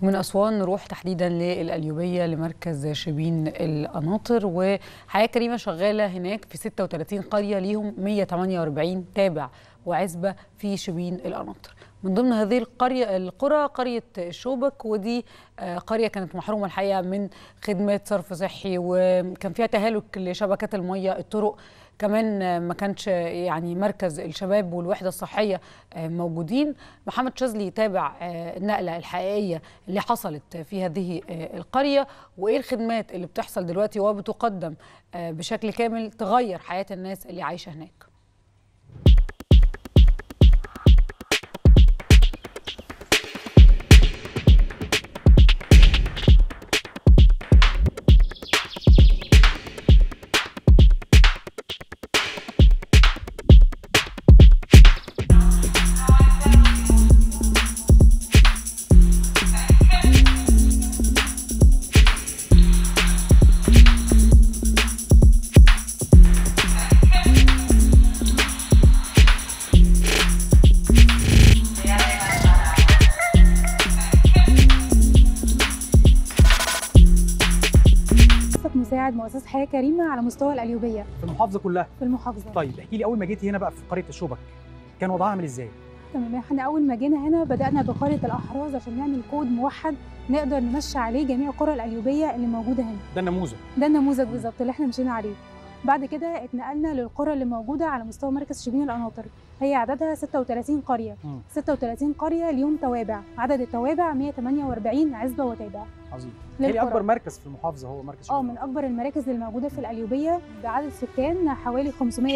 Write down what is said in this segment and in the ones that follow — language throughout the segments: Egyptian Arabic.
من أسوان نروح تحديدا للقليوبية لمركز شبين القناطر وحياة كريمة شغالة هناك في 36 قرية ليهم 148 تابع وعزبة في شبين القناطر من ضمن هذه القرية القرى قرية شوبك ودي قرية كانت محرومة الحقيقة من خدمات صرف صحي وكان فيها تهالك لشبكات المية الطرق كمان ما كانش يعني مركز الشباب والوحده الصحيه موجودين محمد شاذلي تابع النقله الحقيقيه اللي حصلت في هذه القريه وايه الخدمات اللي بتحصل دلوقتي وبتقدم بشكل كامل تغير حياه الناس اللي عايشه هناك مساعد مؤسسه حياه كريمه على مستوى القليوبيه في المحافظه كلها في المحافظه طيب احكي لي اول ما جيتي هنا بقى في قريه الشوبك كان وضعها عامل ازاي تمام احنا اول ما جينا هنا بدانا بقريه الاحراز عشان نعمل كود موحد نقدر نمشي عليه جميع القرى القليوبيه اللي موجوده هنا ده النموذج ده النموذج بالظبط اللي احنا مشينا عليه بعد كده اتنقلنا للقرى اللي موجوده على مستوى مركز شبين القناطر هي عددها 36 قريه مم. 36 قريه ليهم توابع عدد التوابع 148 عزبه وتابع عظيم هي للقرى. اكبر مركز في المحافظه هو مركز اه شبين. من اكبر المراكز الموجوده في القليوبيه بعدد سكان حوالي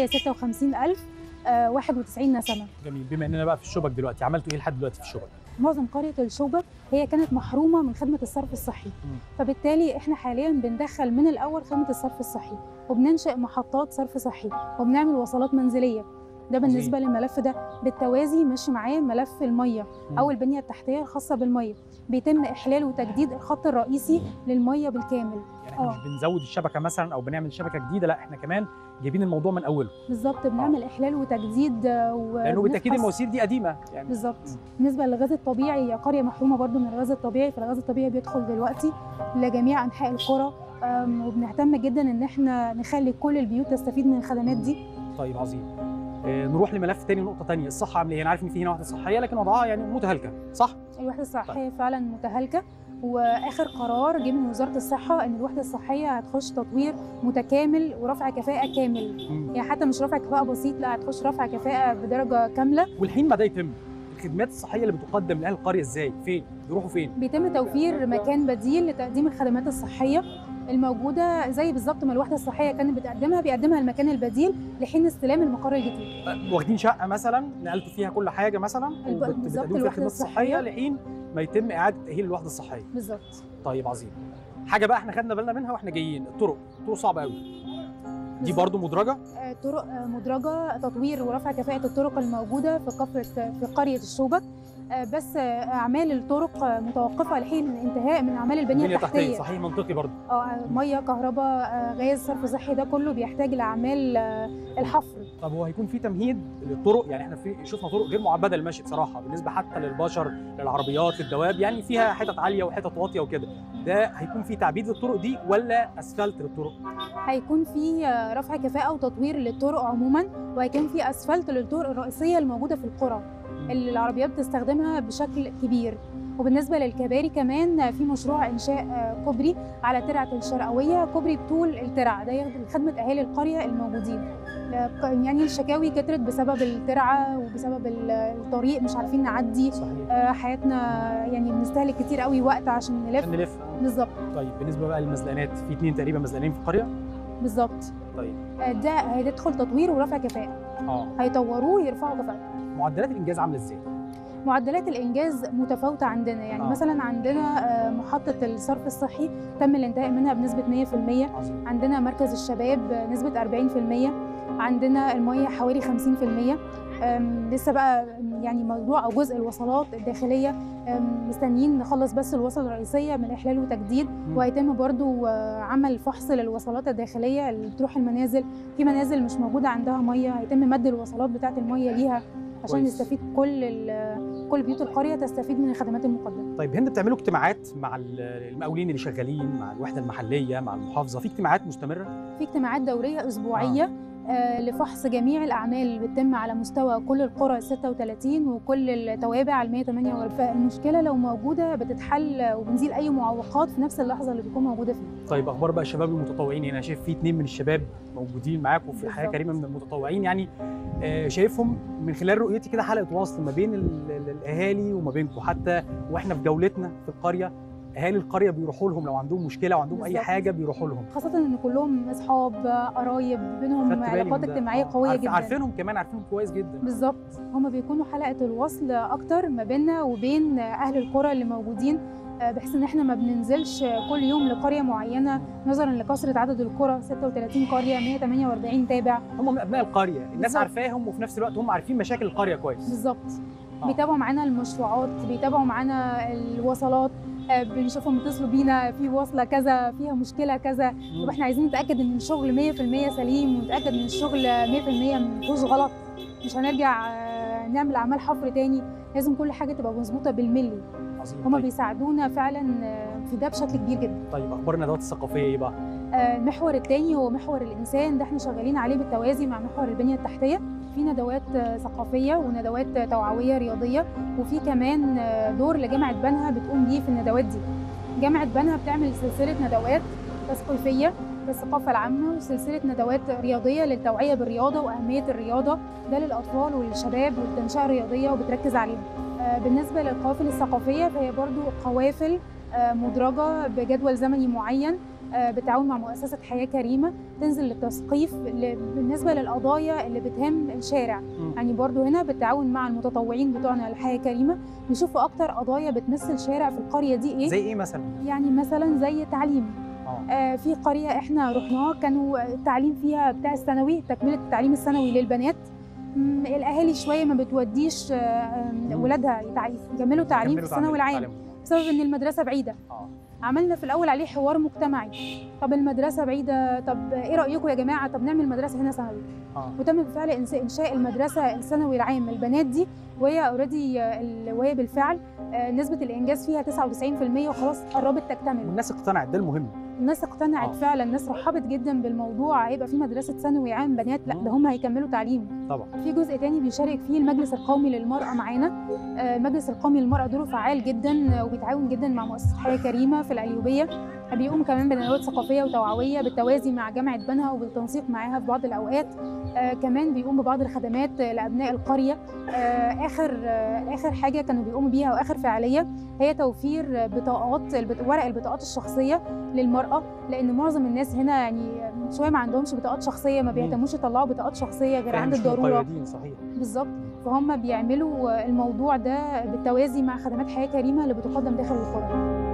556 الف آه 91 نسمه جميل بما اننا بقى في الشوبك دلوقتي عملتوا ايه لحد دلوقتي في الشوبك معظم قريه الشوبك هي كانت محرومه من خدمه الصرف الصحي مم. فبالتالي احنا حاليا بندخل من الاول خدمه الصرف الصحي وبننشئ محطات صرف صحي وبنعمل وصلات منزليه ده بالنسبه للملف ده بالتوازي ماشي معاه ملف الميه مم. او البنيه التحتيه الخاصه بالميه بيتم احلال وتجديد الخط الرئيسي للميه بالكامل يعني احنا آه. مش بنزود الشبكه مثلا او بنعمل شبكه جديده لا احنا كمان جايبين الموضوع من اوله بالظبط بنعمل احلال وتجديد آه، و لانه بالتاكيد بنفحص- المواسير دي قديمه يعني بالظبط مم. بالنسبه للغاز الطبيعي هي قريه محرومه برضو من الغاز الطبيعي فالغاز الطبيعي بيدخل دلوقتي لجميع انحاء القرى أم، وبنهتم جدا ان احنا نخلي كل البيوت تستفيد من الخدمات دي طيب عظيم آه نروح لملف تاني نقطه تانية الصحه عامله ايه انا عارف ان في هنا واحده صحيه لكن وضعها يعني متهالكه صح الوحده الصحيه فعلا متهالكه واخر قرار جه من وزاره الصحه ان الوحده الصحيه هتخش تطوير متكامل ورفع كفاءه كامل مم. يعني حتى مش رفع كفاءه بسيط لا هتخش رفع كفاءه بدرجه كامله والحين ما ده يتم الخدمات الصحيه اللي بتقدم لاهل القريه ازاي فين بيروحوا فين بيتم توفير مكان بديل لتقديم الخدمات الصحيه الموجوده زي بالظبط ما الوحده الصحيه كانت بتقدمها بيقدمها المكان البديل لحين استلام المقر الجديد آه، واخدين شقه مثلا نقلتوا فيها كل حاجه مثلا الب- وبت- بالظبط بتقدموا فيها الوحدة خدمات صحيه الصحية. لحين ما يتم اعاده تاهيل الوحده الصحيه بالظبط طيب عظيم حاجه بقى احنا خدنا بالنا منها واحنا جايين الطرق الطرق صعبه قوي دي بالظبط. برضو مدرجه آه، طرق آه، مدرجه تطوير ورفع كفاءه الطرق الموجوده في كفر في قريه الشوبك آه، بس آه، اعمال الطرق آه، متوقفه لحين الانتهاء من اعمال البنيه البنيه التحتيه التحتيه صحيح منطقي برضو اه ميه كهرباء آه، غاز صرف صحي ده كله بيحتاج لاعمال آه، الحفر طب هو هيكون في تمهيد للطرق يعني احنا في شفنا طرق غير معبده للمشي بصراحه بالنسبه حتى للبشر للعربيات للدواب يعني فيها حتت عاليه وحتت واطيه وكده ده هيكون في تعبيد للطرق دي ولا اسفلت للطرق هيكون في آه، رفع كفاءه وتطوير للطرق عموما وهيكون في اسفلت للطرق الرئيسيه الموجوده في القرى اللي العربيات بتستخدمها بشكل كبير وبالنسبه للكباري كمان في مشروع انشاء آه، كوبري على ترعه الشرقويه كوبري بطول الترعه ده يخدم خدمه اهالي القريه الموجودين لا، ك- يعني الشكاوي كترت بسبب الترعه وبسبب ال- الطريق مش عارفين نعدي صحيح آه، حياتنا يعني بنستهلك كتير قوي وقت عشان نلف عشان نلف بالظبط طيب بالنسبه بقى للمزلقانات في اثنين تقريبا مزلقانين في القريه بالظبط طيب آه، ده هيدخل تطوير ورفع كفاءه اه هيطوروه ويرفعوا كفاءته معدلات الانجاز عامله ازاي معدلات الانجاز متفاوته عندنا يعني آه. آه. مثلا عندنا آه، محطه الصرف الصحي تم الانتهاء منها بنسبه 100% عظيم عندنا مركز الشباب آه، نسبه 40% عندنا الميه حوالي 50% أم، لسه بقى يعني موضوع او جزء الوصلات الداخليه أم، مستنيين نخلص بس الوصل الرئيسيه من احلال وتجديد مم. وهيتم برضو آه، عمل فحص للوصلات الداخليه اللي بتروح المنازل في منازل مش موجوده عندها ميه هيتم مد الوصلات بتاعه الميه ليها عشان كويس. نستفيد كل ال- كل بيوت القريه تستفيد من الخدمات المقدمه طيب هند بتعملوا اجتماعات مع ال- المقاولين اللي شغالين مع الوحده المحليه مع المحافظه في اجتماعات مستمره في اجتماعات دوريه اسبوعيه آه، لفحص جميع الاعمال اللي بتتم على مستوى كل القرى ال 36 وكل التوابع ال 148 فالمشكله لو موجوده بتتحل وبنزيل اي معوقات في نفس اللحظه اللي بتكون موجوده فيها طيب اخبار بقى الشباب المتطوعين هنا شايف في اتنين من الشباب موجودين معاكم في حياه بالظبط. كريمه من المتطوعين يعني آه، شايفهم من خلال رؤيتي كده حلقه وصل ما بين ال- ال- الاهالي وما بينكم حتى واحنا في جولتنا في القريه اهالي القريه بيروحوا لهم لو عندهم مشكله او عندهم اي بالظبط. حاجه بيروحوا لهم خاصه ان كلهم اصحاب قرايب بينهم خدت بالي من علاقات ده. اجتماعيه آه، قويه عارف- جدا عارفينهم كمان عارفينهم كويس جدا بالظبط هما بيكونوا حلقه الوصل اكتر ما بيننا وبين اهل القرى اللي موجودين آه، بحيث ان احنا ما بننزلش كل يوم لقريه معينه نظرا لكثره عدد القرى 36 قريه 148 تابع هم من ابناء القريه الناس بالظبط. عارفاهم وفي نفس الوقت هم عارفين مشاكل القريه كويس بالظبط آه. بيتابعوا معانا المشروعات بيتابعوا معانا الوصلات آه، بنشوفهم بيتصلوا بينا في وصله كذا فيها مشكله كذا مم. طب احنا عايزين نتاكد ان الشغل 100% سليم ونتاكد ان الشغل 100% ما فيهوش غلط مش هنرجع آه، نعمل اعمال حفر تاني لازم كل حاجه تبقى مظبوطه بالملي عظيم هما طيب. بيساعدونا فعلا آه، في ده بشكل كبير جدا طيب اخبار الندوات الثقافيه ايه بقى؟ آه، المحور الثاني هو محور الانسان ده احنا شغالين عليه بالتوازي مع محور البنيه التحتيه في ندوات آه، ثقافيه وندوات آه، توعويه رياضيه وفي كمان آه، دور لجامعه بنها بتقوم بيه في الندوات دي جامعه بنها بتعمل سلسله ندوات تثقيفيه للثقافه العامه وسلسله ندوات رياضيه للتوعيه بالرياضه واهميه الرياضه ده للاطفال وللشباب والتنشئه الرياضيه وبتركز عليهم آه، بالنسبه للقوافل الثقافيه فهي برضو قوافل آه، مدرجه بجدول زمني معين آه، بالتعاون مع مؤسسه حياه كريمه تنزل للتثقيف ل- بالنسبه للقضايا اللي بتهم الشارع مم. يعني برضو هنا بالتعاون مع المتطوعين بتوعنا الحياه كريمه بيشوفوا اكتر قضايا بتمثل الشارع في القريه دي ايه زي ايه مثلا؟ يعني مثلا زي التعليم اه آه، في قريه احنا رحناها كانوا التعليم فيها بتاع الثانوي تكمله التعليم الثانوي للبنات مم، الاهالي شويه ما بتوديش آه، مم. ولادها يتع- يكملوا تعليم في كملوا الثانوي العام تعليم. بسبب ان المدرسه بعيده اه عملنا في الاول عليه حوار مجتمعي طب المدرسه بعيده طب ايه رايكم يا جماعه طب نعمل مدرسه هنا ثانوي اه وتم بالفعل إنس- انشاء المدرسه الثانوي العام للبنات دي وهي اوريدي وهي بالفعل آه، نسبه الانجاز فيها 99% وخلاص قربت تكتمل والناس اقتنعت ده المهم الناس اقتنعت آه. فعلا الناس رحبت جدا بالموضوع هيبقى في مدرسه ثانوي عام بنات لا ده مم. هم هيكملوا تعليم طبعا في جزء تاني بيشارك فيه المجلس القومي للمرأة معانا آه، المجلس القومي للمرأة دوره فعال جدا آه، وبيتعاون جدا مع مؤسسة حياة كريمة في الأيوبية بيقوم كمان بندوات ثقافية وتوعوية بالتوازي مع جامعة بنها وبالتنسيق معاها في بعض الأوقات آه، كمان بيقوم ببعض الخدمات آه، لأبناء القرية آه، آخر آه، آخر حاجة كانوا بيقوموا بيها وآخر فعالية هي توفير آه، بطاقات البط- ورق البطاقات الشخصية للمرأة لأن معظم الناس هنا يعني شوية ما عندهمش بطاقات شخصية ما بيهتموش يطلعوا بطاقات شخصية غير فعلا عند مش الضرورة مقيدين صحيح بالظبط فهم بيعملوا الموضوع ده بالتوازي مع خدمات حياه كريمه اللي بتقدم داخل القرى